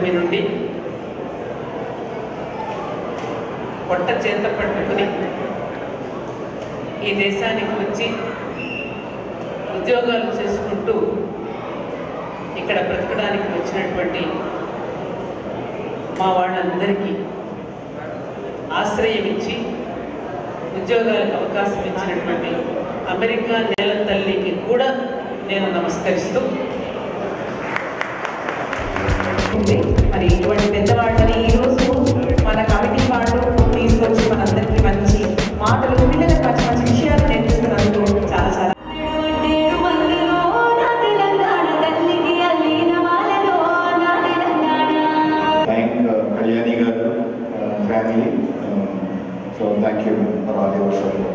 భూమి నుండి పొట్ట చేత పట్టుకుని ఈ దేశానికి వచ్చి ఉద్యోగాలు చేసుకుంటూ ఇక్కడ బ్రతకడానికి వచ్చినటువంటి మా వాళ్ళందరికీ ఆశ్రయం ఇచ్చి ఉద్యోగాలకు అవకాశం ఇచ్చినటువంటి అమెరికా నేల తల్లికి కూడా నేను నమస్కరిస్తూ ఉంది. మరి ఇటువంటి పెద్దవాళ్ళని ఈ రోజు మన కమిటీ వాళ్ళు తీసుకొచ్చి మనందరికీ మంచి మాటలు పిల్లలకు మంచి మంచి విషయాలు నేర్పిస్తున్నందుకు చాలా చాలా ఏడు మందిలో నా తెలంగాణ తల్లికి అల్లిన మాలలో నా Telangana thank uh, Kalyani Garu uh, family. Um, so thank you for all your support.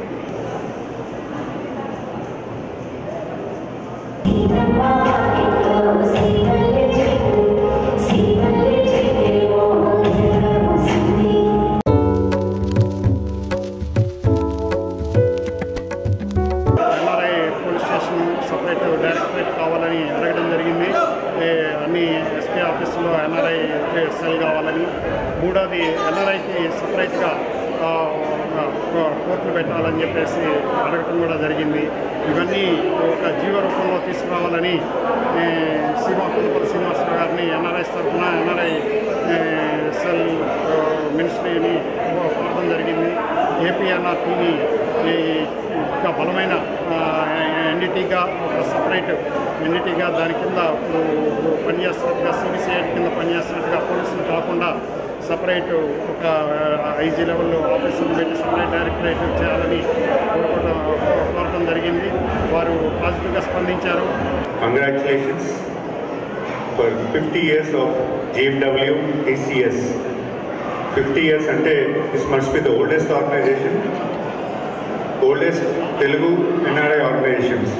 NRI police station separate directorate కావాలని అడగడం జరిగింది ఏ, అన్ని ఎస్పీ ఆఫీసులో ఎన్ఆర్ఐ సెల్ కావాలని మూడోది ఎన్ఆర్ఐకి సపరేట్గా ఆ, ఆ, కోర్టులు పెట్టాలని చెప్పేసి అడగటం కూడా జరిగింది ఇవన్నీ ఒక జీవ రూపంలో తీసుకురావాలని ఏ, శ్రీమా పుల్లపల్లి శ్రీనివాసరావు గారిని ఎన్ఆర్ఐ తరఫున ఎన్ఆర్ఐ సెల్ ఆ, మినిస్ట్రీని కోరడం జరిగింది ఏపీఎన్ఆర్టీని ఇంకా బలమైన ఎన్డీటీగా ఒక సపరేట్ ఎన్డీటీగా దాని కింద ఇప్పుడు పనిచేస్తున్నట్టుగా సిబిసిఐడి కింద పనిచేస్తున్నట్టుగా పోలీసులు కాకుండా సపరేట్ ఒక ఐజీ లెవెల్లో ఆఫీసులు పెట్టి సపరేట్ డైరెక్టరేట్ చేయాలని కోరుకోవడం కోరడం జరిగింది వారు పాజిటివ్గా స్పందించారు Congratulations for 50 years of GMW TCS. 50 years అంటే this must be the oldest organization, oldest Telugu NRI organizations.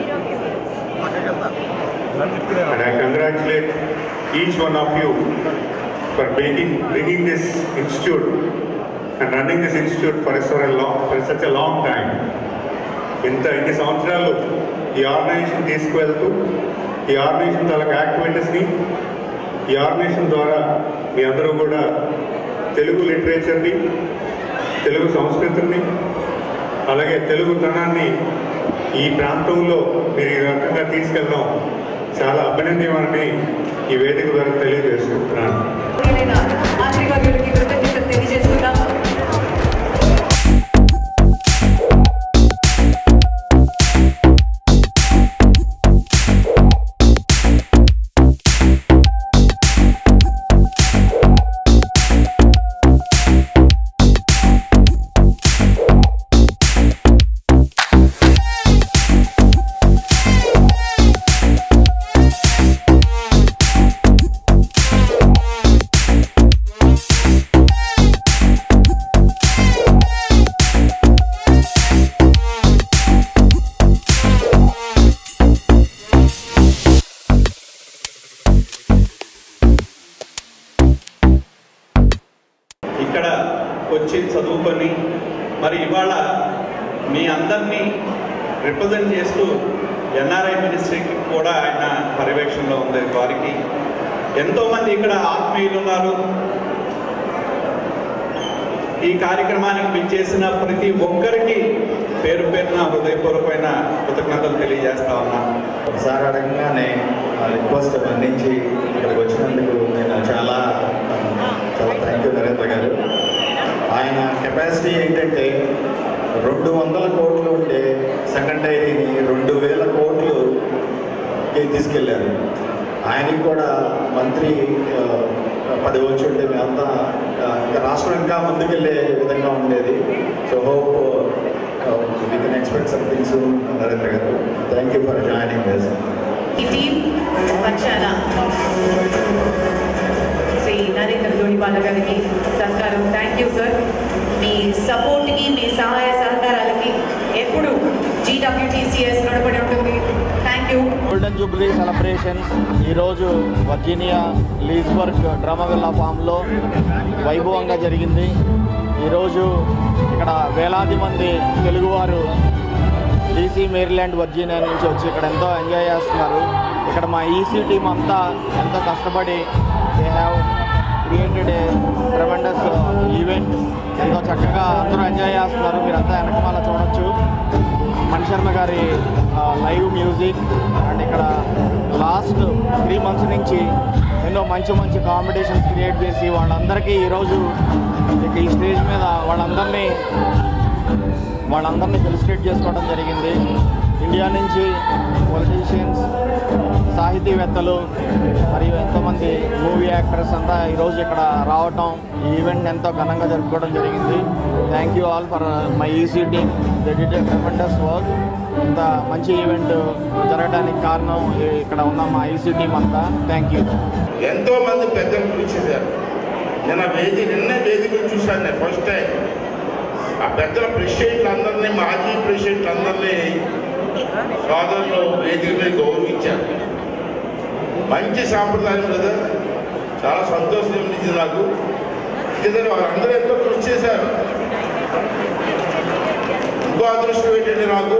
And I congratulate each one of you for making, bringing this institute and running this institute for, for, a long, for such a long time. ఇంత ఇన్ని సంవత్సరాలు ఈ organisation తీసుకువెళ్తూ ఈ organisation తాలూకు యాక్టివిటీస్ని ఈ organisation ద్వారా మీ అందరూ కూడా తెలుగు లిటరేచర్ని తెలుగు సంస్కృతిని అలాగే తెలుగుతనాన్ని ఈ ప్రాంతంలో మీరు ఈ రకంగా తీసుకెళ్ళడం చాలా అభినందనీయమని ఈ వేదిక ద్వారా తెలియజేసుకుంటున్నాను మంత్రివర్యులకి కృతజ్ఞతలు తెలియజేస్తున్నాం ఇక్కడ వచ్చి చదువుకొని మరి ఇవాళ మీ అందరినీ రిప్రజెంట్ చేస్తూ ఎన్ఆర్ఐ మినిస్ట్రీకి కూడా ఆయన పర్యవేక్షణలో ఉంది వారికి ఎంతోమంది ఇక్కడ ఆత్మీయులు ఉన్నారు ఈ కార్యక్రమానికి విచ్చేసిన ప్రతి ఒక్కరికి పేరు పేరున హృదయపూర్వకమైన కృతజ్ఞతలు తెలియజేస్తా ఉన్నాను ఒకసారి అడగగానే ఆ రిక్వెస్ట్ అందించి ఇక్కడికి వచ్చినందుకు నేను చాలా చాలా థ్యాంక్ యూ నరేంద్ర గారు ఆయన కెపాసిటీ ఏంటంటే రెండు వందల కోట్లు ఉంటే సెకండ్ డైరీని రెండు వేల కోట్లు తీసుకెళ్ళారు ఆయనకి కూడా మంత్రి ఆ, పది వచ్చి ఉంటే మేమంతా ఆ, ఇంకా రాష్ట్రం ఇంకా ముందుకెళ్ళే విధంగా ఉండేది so hope we can expect something soon Narendra garu thank you for joining this ఈ టీం పక్షాన శ్రీ నరేంద్ర జోడిపాల గారికి సత్కారం థ్యాంక్ యూ సార్ మీ సపోర్ట్కి మీ సహాయ సహకారాలకి ఎప్పుడు జీడబ్ల్యూటీసీఎస్ నడపడి ఉంటుంది thank you golden jubilee celebration ఈరోజు వర్జీనియా లీజ్బర్గ్ డ్రామావిల్లా ఫామ్లో వైభవంగా జరిగింది ఈరోజు ఇక్కడ వేలాది మంది తెలుగువారు డీసీ మేరీల్యాండ్ వర్జీనియా నుంచి వచ్చి ఇక్కడ ఎంతో ఎంజాయ్ చేస్తున్నారు ఇక్కడ మా ఈసీ టీం అంతా ఎంతో కష్టపడి they have created a tremendous event ఎంతో చక్కగా అందరూ ఎంజాయ్ చేస్తున్నారు మీరంతా వెనకమాల చూడొచ్చు మణి శర్మ గారి లైవ్ మ్యూజిక్ అండ్ ఇక్కడ లాస్ట్ త్రీ మంత్స్ నుంచి ఎన్నో మంచి మంచి కాంపిటీషన్స్ క్రియేట్ చేసి వాళ్ళందరికీ ఈరోజు ఇక ఈ స్టేజ్ మీద వాళ్ళందరినీ వాళ్ళందరినీ ఫెలిసిటేట్ చేసుకోవడం జరిగింది ఇండియా నుంచి పొలిటీషియన్స్ సాహితీవేత్తలు మరియు ఎంతోమంది మూవీ యాక్టర్స్ అంతా ఈరోజు ఇక్కడ రావటం ఈ ఈవెంట్ ఎంతో ఘనంగా జరుపుకోవడం జరిగింది thank you all for my EC team డెడిటెడ్ ట్రెమెండస్ వర్క్ ఇంత మంచి ఈవెంట్ జరగడానికి కారణం ఈ- ఇక్కడ ఉన్న మా ఈసీ టీం అంతా థ్యాంక్ యూ ఎంతో మంది పెద్దలు పిలిచేశారు నిన్న వేది నిన్నే వేదిక చూశాను నేను ఫస్ట్ టైం ఆ పెద్దల ప్రెసిడెంట్లు అందరినీ మాజీ ప్రెసిడెంట్లు అందరినీ సోదరులు వేదిక మీద గౌరవించారు మంచి సాంప్రదాయం కదా చాలా సంతోషం అనిపించింది నాకు ఎందుకంటే వాళ్ళందరూ ఎంతో కృషి చేశారు ఇంకో అదృష్టం ఏంటంటే నాకు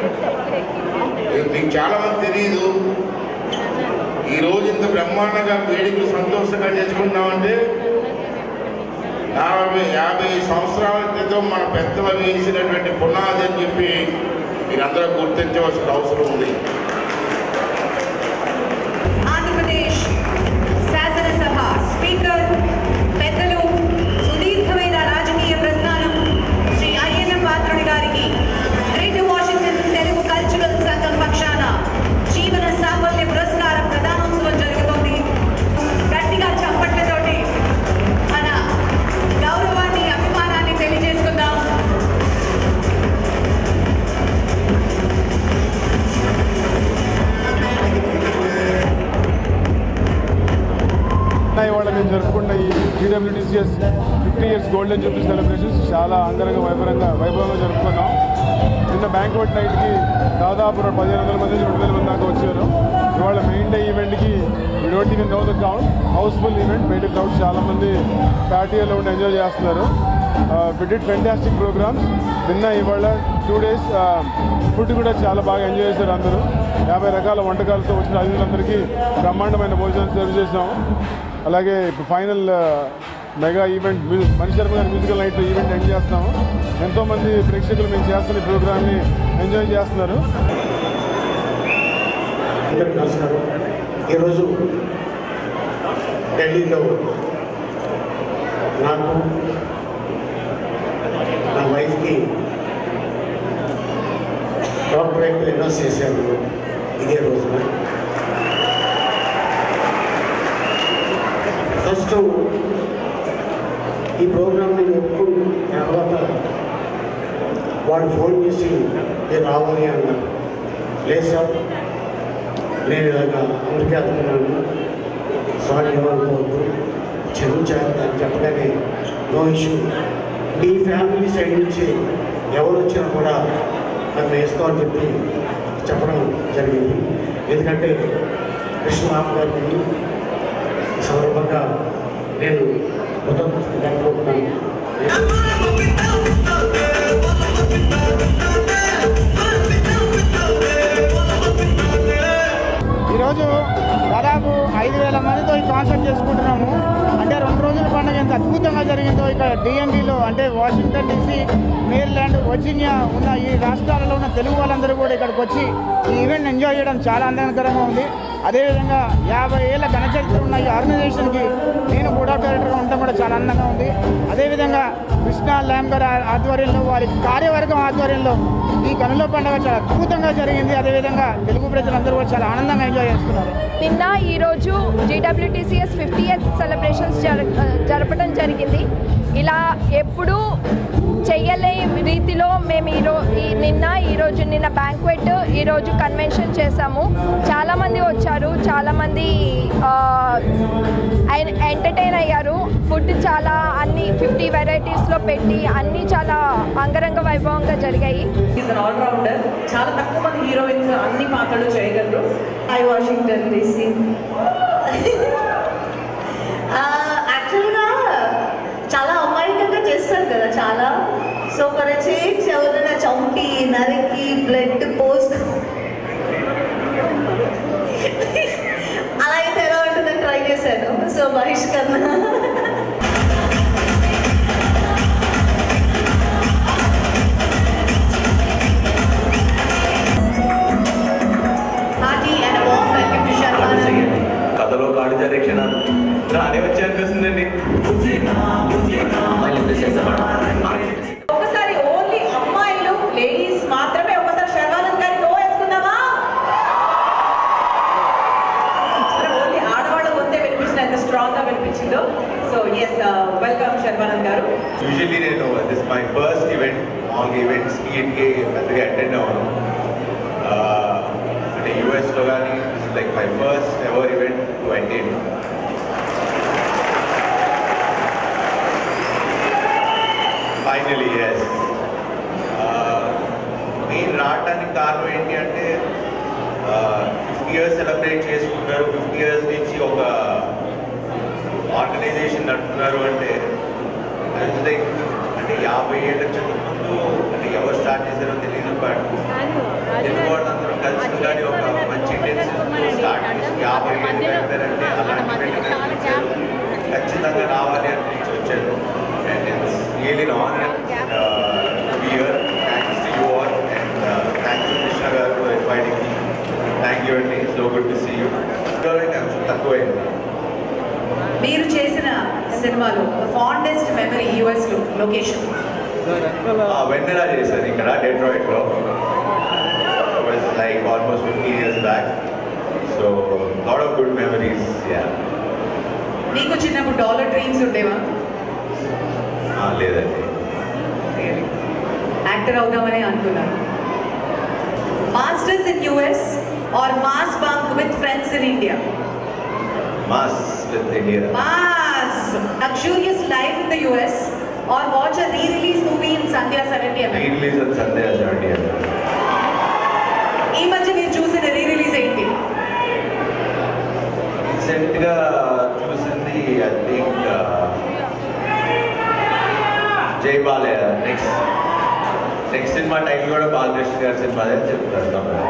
మీకు చాలా మంది తెలియదు ఈ రోజు ఇంత బ్రహ్మాండంగా వేడుకలు సంతోషంగా చేసుకుంటున్నామంటే నలభై యాభై సంవత్సరాల క్రితం మన పెద్దలు వేసినటువంటి పునాది అని చెప్పి మీరందరూ గుర్తించవలసిన అవసరం ఉంది ఆంధ్రప్రదేశ్ శాసనసభ స్పీకర్ పెద్దలు సుదీర్ఘమైన రాజకీయ ప్రస్థానం శ్రీ అయ్యన్న పాత్రుడి గారికి గ్రేటర్ వాషింగ్టన్ తెలుగు కల్చరల్ సంఘం పక్షాన జీవన సాఫల్య పురస్కారం ప్రదానోత్సవం జరుగుతోంది గట్టిగా చప్పట్లతోటి మన గౌరవాన్ని అభిమానాన్ని తెలియజేసుకుందాం ఇవాళ మేము జరుపుకున్న ఈ TWTCS fifty years golden jubilee celebrations చాలా అంగరంగ వైభవంగా వైభవంగా జరుపుకున్నాం నిన్న బ్యాంక్వెట్ నైట్కి దాదాపు పదిహేను వందల మంది రెండు వేల మంది దాకా వచ్చారు ఇవాళ మెయిన్ డే ఈవెంట్కి ఈ don't even know the crowd house full event బయట క్రౌడ్ చాలా మంది ప్యాటియోలో ఉండి ఎంజాయ్ చేస్తున్నారు డిడ్ ఫెంటాస్టిక్ ప్రోగ్రామ్స్ నిన్న ఇవాళ టూ డేస్ ఫుడ్ కూడా చాలా బాగా ఎంజాయ్ చేశారు అందరూ యాభై రకాల వంటకాలతో వచ్చిన అతిథులందరికీ బ్రహ్మాండమైన భోజనం సర్వ్ చేసాము అలాగే ఇప్పుడు final mega event music Mani Sharma గారి మ్యూజికల్ నైట్ ఈవెంట్ ఎండ్ చేస్తున్నాము ఎంతోమంది ప్రేక్షకులు మేము చేస్తున్న ఈ ప్రోగ్రామ్ని ఎంజాయ్ చేస్తున్నారు అందరికీ నమస్కారం ఈరోజు ఢిల్లీలో నాకు నా వైఫ్కి డాక్టరేట్ అనౌన్స్ చేశారు ఇదే రోజున ఫస్ట్ ఈ ప్రోగ్రామ్ నేను ఒప్పుకున్న తర్వాత వాడు ఫోన్ చేసి మీరు రావాలి అన్నారు లేదు సార్ నేను ఇలాగా అమెరికా వెళ్తున్నాను సారీ ఏమనుకోవద్దు క్షమించాలి అని చెప్పగానే నో ఇష్యూ మీ ఫ్యామిలీ సైడ్ నుంచి ఎవరు వచ్చినా కూడా నన్ను వేస్తామని చెప్పి చెప్పడం జరిగింది ఎందుకంటే కృష్ణబాబు గారికి ఈ సందర్భంగా నేను కృతజ్ఞతలు ఈరోజు దాదాపు ఐదు వేల మందితో ఈ కాన్సర్ట్ చేసుకుంటున్నాము అంటే రెండు రోజుల పండుగ ఎంత అద్భుతంగా జరిగిందో ఇక్కడ డిఎండిలో అంటే వాషింగ్టన్ డీసీ మేరీల్యాండ్ వర్జీనియా ఉన్న ఈ రాష్ట్రాలలో ఉన్న తెలుగు వాళ్ళందరూ కూడా ఇక్కడికి వచ్చి ఈ ఈవెంట్ ఎంజాయ్ చేయడం చాలా ఆనందకరంగా ఉంది అదేవిధంగా యాభై ఏళ్ళ ఘనచరిత్ర ఉన్న ఈ ఆర్గనైజేషన్కి నేను బోర్డ్ ఆఫ్ డైరెక్టర్గా ఉండడం కూడా చాలా ఆనందంగా ఉంది అదేవిధంగా కృష్ణా ల్యామ్ గారి ఆధ్వర్యంలో వారి కార్యవర్గం ఆధ్వర్యంలో ఈ కనుల పండుగ చాలా అద్భుతంగా జరిగింది అదేవిధంగా తెలుగు ప్రజలందరూ కూడా చాలా ఆనందంగా ఎంజాయ్ చేస్తున్నారు నిన్న ఈరోజు జీడబ్ల్యూటీసీఎస్ ఫిఫ్టీ ఎయిత్ సెలబ్రేషన్స్ జర జరపడం జరిగింది ఇలా ఎప్పుడూ చెయ్యలే రీతిలో మేము ఈరో ఈ నిన్న ఈరోజు నిన్న బ్యాంక్వెట్ ఈరోజు కన్వెన్షన్ చేశాము చాలామంది వచ్చారు చాలామంది ఎంటర్టైన్ అయ్యారు ఫుడ్ చాలా అన్ని ఫిఫ్టీ వెరైటీస్లో పెట్టి అన్నీ చాలా అంగరంగ వైభవంగా జరిగాయి ఈజ్ అన్ ఆల్రౌండర్ చాలా తక్కువ మంది హీరోయిన్స్ అన్ని పాత్రలు చేయగలరు ఐ వాషింగ్టన్ డీసీ యాక్చువల్గా చాలా అమాయకంగా చేస్తారు కదా చాలా సో ఫర్ చేంజ్ ఎవరైనా చంపి నరికి బ్లడ్ పోస్ట్ అలా అయితే ఎలా ఉంటుందని ట్రై చేస్తాను చెప్పేశాను సో మహేష్ కన్నా Hearty and a warm welcome to Sharvana. కథలో కాడు జరిగే క్షణాలు రాని వచ్చి అనిపిస్తుందండి ఒకసారి ఓన్లీ అమ్మాయిలు లేడీస్ మాత్రమే ఒకసారి శర్వానంద్ గారి నో వేసుకుందామా ఓన్లీ ఆడవాళ్ళ గొంతే వినిపించిన ఎంత స్ట్రాంగ్ గా వినిపించిందో so yes welcome Sharwanand garu usually నేను దిస్ మై ఫస్ట్ ఈవెంట్ మామూలుగా ఈవెంట్స్ కి పెద్దగా అటెండ్ అవ్వను ఆ, అంటే యూఎస్లో కానీ like my first ever event to attend finally yes main రావడానికి కారణం ఏంటి అంటే ఫిఫ్టీ ఇయర్స్ సెలబ్రేట్ చేసుకుంటారు ఫిఫ్టీ ఇయర్స్ నుంచి ఒక ఆర్గనైజేషన్ నడుపుతున్నారు అంటే it's like, అంటే యాభై ఏళ్ళ క్రితం ముందు అంటే ఎవరు స్టార్ట్ చేశారో తెలియదు బట్ తెలుగు వాళ్ళందరూ కలిసి కానీ ఒక మంచి ఇంటెన్షన్ స్టార్ట్ చేసి యాభై ఏళ్ళు గడిపారంటే అలాంటి పెట్టారు ఖచ్చితంగా రావాలి అనిపించి వచ్చాను and it's really honour here thanks to you all and thank you Krishna garu for inviting మీ థ్యాంక్ యూ అండి so good to see you కొంచెం తక్కువైంది మీరు చేసిన సినిమాలో ఫాండెస్ట్ మెమరీ యుఎస్ లో లొకేషన్ వెన్నెలా చేశాను ఇక్కడ డెట్రాయిట్ లో was like almost fifty years back so lot of good memories yeah మీకు చిన్నప్పుడు డాలర్ డ్రీమ్స్ ఉండేవా లేదండి యాక్టర్ అవుదామని అనుకున్నాను masters in US or mass bunk with friends in India mass with India mass luxurious life in the US or watch a re-release movie in Sandhya 70 mm. Release అని Sandhya seventy ఈ మధ్య మీరు చూసిన రీ-రిలీజ్ ఏంటి రీసెంట్ గా చూసింది ఐ థింక్ జై Balayya next next సినిమా టైటిల్ కూడా బాలకృష్ణ గారి సినిమా అని చెప్తారు తమ్ముడు.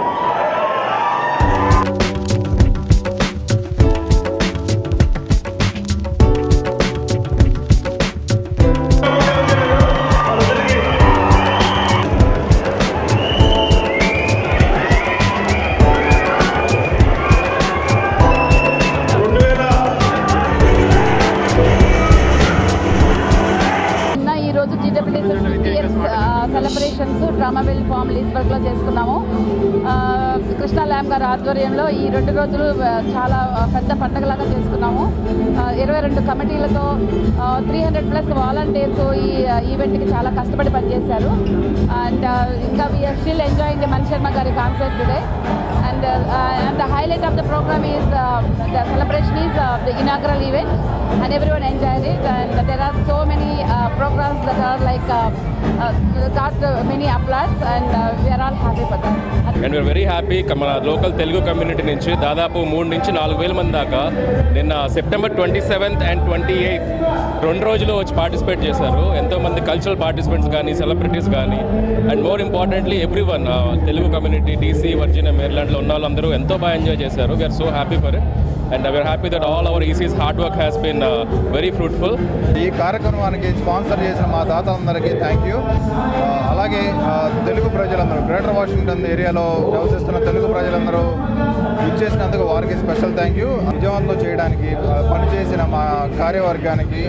నిన్న ఈ రోజు జీడబ్ల్యూఎస్ ఫిఫ్టీ ఇయర్స్ సెలబ్రేషన్స్ డ్రామావెల్ ఫామ్ లీస్బర్గ్లో చేసుకున్నాము ఆ, కృష్ణా ల్యామ్ గారి ఆధ్వర్యంలో ఈ రెండు రోజులు ఆ, చాలా ఆ, పెద్ద పండగలాగా చేసుకున్నాము ఆ, ఇరవై రెండు కమిటీలతో త్రీ హండ్రెడ్ ప్లస్ వాలంటీర్స్ ఈ ఈవెంట్కి చాలా కష్టపడి పనిచేశారు అండ్ ఇంకా we're still enjoying the Mani Sharma గారి concert today and and the highlight of the programme is the celebration is the inaugural event and everyone enjoyed it and there are so many uh, programs that are like uh, uh, got uh, many applause and uh, we are all happy for that. And we're very happy మన local Telugu community నుంచి దాదాపు మూడు నుంచి నాలుగు వేల మంది దాకా నిన్న September twenty seventh and twenty eighth రెండు రోజులు వచ్చి పార్టిసిపేట్ చేశారు ఎంతోమంది కల్చరల్ పార్టిసిపెంట్స్ కానీ సెలబ్రిటీస్ కానీ and more importantly everyone Telugu community DC Virginia మేర్లాండ్లో ఉన్న వాళ్ళందరూ ఎంతో బాగా ఎంజాయ్ చేశారు we're so happy for it and we're happy that all our ECs hard work has been very fruitful ఈ కార్యక్రమానికి స్పాన్సర్ చేసిన మా దాతలందరికీ థ్యాంక్ యూ అలాగే ఆ, తెలుగు ప్రజలందరూ గ్రేటర్ వాషింగ్టన్ ఏరియాలో నివసిస్తున్న తెలుగు ప్రజలందరూ ఇచ్చేసినందుకు వారికి స్పెషల్ థ్యాంక్ యూ విజయవంతం చేయడానికి ఆ, పనిచేసిన మా కార్యవర్గానికి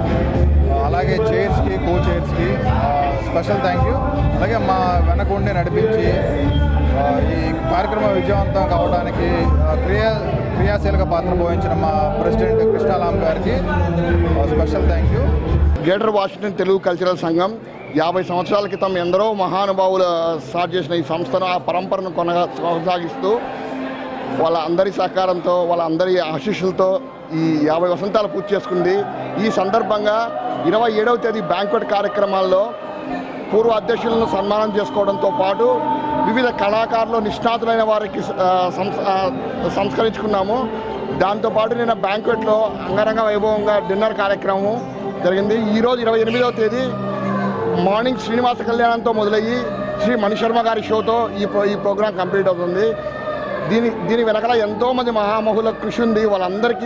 ఆ, అలాగే చైర్స్కి కో చైర్స్కి స్పెషల్ థ్యాంక్ యూ అలాగే మా వెనకుండి నడిపించి ఆ, ఈ కార్యక్రమం విజయవంతం కావడానికి ఆ, క్రియా క్రియాశీలక పాత్ర పోషించిన మా ప్రెసిడెంట్ కృష్ణాలాం గారికి ఆ, special thank you greater Washington Telugu cultural సంఘం యాభై సంవత్సరాల క్రితం ఎందరో మహానుభావులు స్టార్ట్ చేసిన ఈ సంస్థను ఆ పరంపరను కొనగా కొనసాగిస్తూ వాళ్ళ అందరి సహకారంతో వాళ్ళ అందరి ఆశీస్సులతో ఈ యాభై వసంతాలు పూర్తి చేసుకుంది ఈ సందర్భంగా ఇరవై ఏడవ తేదీ బ్యాంక్వెట్ కార్యక్రమాల్లో పూర్వ అధ్యక్షులను సన్మానం చేసుకోవడంతో పాటు వివిధ కళాకారులు నిష్ణాతులైన వారికి ఆ, సంస్- ఆ, సంస్కరించుకున్నాము దాంతోపాటు నిన్న బ్యాంక్వెట్లో అంగరంగ వైభవంగా డిన్నర్ కార్యక్రమం జరిగింది ఈరోజు ఇరవై ఎనిమిదవ తేదీ మార్నింగ్ శ్రీనివాస కళ్యాణంతో మొదలయ్యి శ్రీ మణిశర్మ గారి షోతో ఈ ప్రో ఈ ప్రోగ్రాం కంప్లీట్ అవుతుంది దీని దీని వెనకాల ఎంతోమంది మహామహుల కృషి ఉంది వాళ్ళందరికీ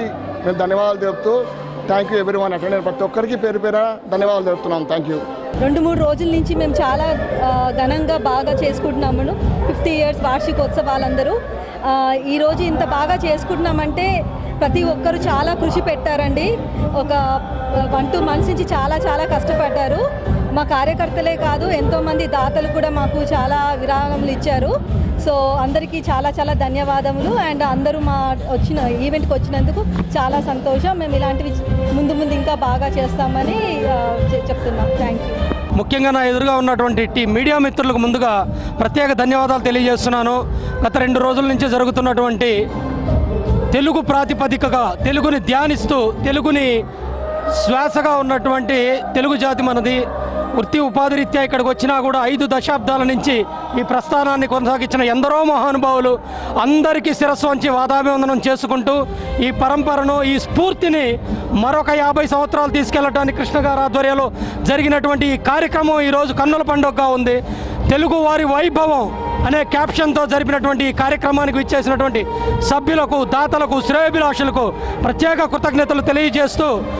మేము ధన్యవాదాలు తెలుపుతూ thank you everyone attend ప్రతి ఒక్కరికి పేరు పేర ధన్యవాదాలు తెలుపుతున్నాం థ్యాంక్ యూ రెండు మూడు రోజుల నుంచి మేము చాలా ఆ, ఘనంగా బాగా చేసుకుంటున్నాము ఫిఫ్టీ ఇయర్స్ వార్షికోత్సవాలందరూ ఆ, ఈరోజు ఇంత బాగా చేసుకుంటున్నామంటే ప్రతి ఒక్కరు చాలా కృషి పెట్టారండి ఒక వన్ టూ మంత్స్ నుంచి చాలా చాలా కష్టపడ్డారు మా కార్యకర్తలే కాదు ఎంతోమంది దాతలు కూడా మాకు చాలా విరాళములు ఇచ్చారు సో అందరికీ చాలా చాలా ధన్యవాదములు అండ్ అందరూ మా వచ్చిన ఈవెంట్కి వచ్చినందుకు చాలా సంతోషం మేము ఇలాంటివి ముందు ముందు ఇంకా బాగా చేస్తామని ఆ, చె- చెప్తున్నాం థ్యాంక్ యూ ముఖ్యంగా నా ఎదురుగా ఉన్నటువంటి టీ మీడియా మిత్రులకు ముందుగా ప్రత్యేక ధన్యవాదాలు తెలియజేస్తున్నాను గత రెండు రోజుల నుంచి జరుగుతున్నటువంటి తెలుగు ప్రాతిపదికగా తెలుగుని ధ్యానిస్తూ తెలుగుని శ్వాసగా ఉన్నటువంటి తెలుగు జాతి మనది వృత్తి ఉపాధి రీత్యా ఇక్కడికి వచ్చినా కూడా ఐదు దశాబ్దాల నుంచి ఈ ప్రస్థానాన్ని కొనసాగించిన ఎందరో మహానుభావులు అందరికీ శిరస్సు వంచి వాదాభివందనం చేసుకుంటూ ఈ పరంపరను ఈ స్ఫూర్తిని మరొక యాభై సంవత్సరాలు తీసుకెళ్లడానికి కృష్ణ గారి ఆధ్వర్యంలో జరిగినటువంటి ఈ కార్యక్రమం ఈరోజు కన్నుల పండుగగా ఉంది తెలుగు వారి వైభవం అనే క్యాప్షన్తో జరిపినటువంటి ఈ కార్యక్రమానికి ఇచ్చేసినటువంటి సభ్యులకు దాతలకు శ్రేయోభిలాషులకు ప్రత్యేక కృతజ్ఞతలు తెలియజేస్తూ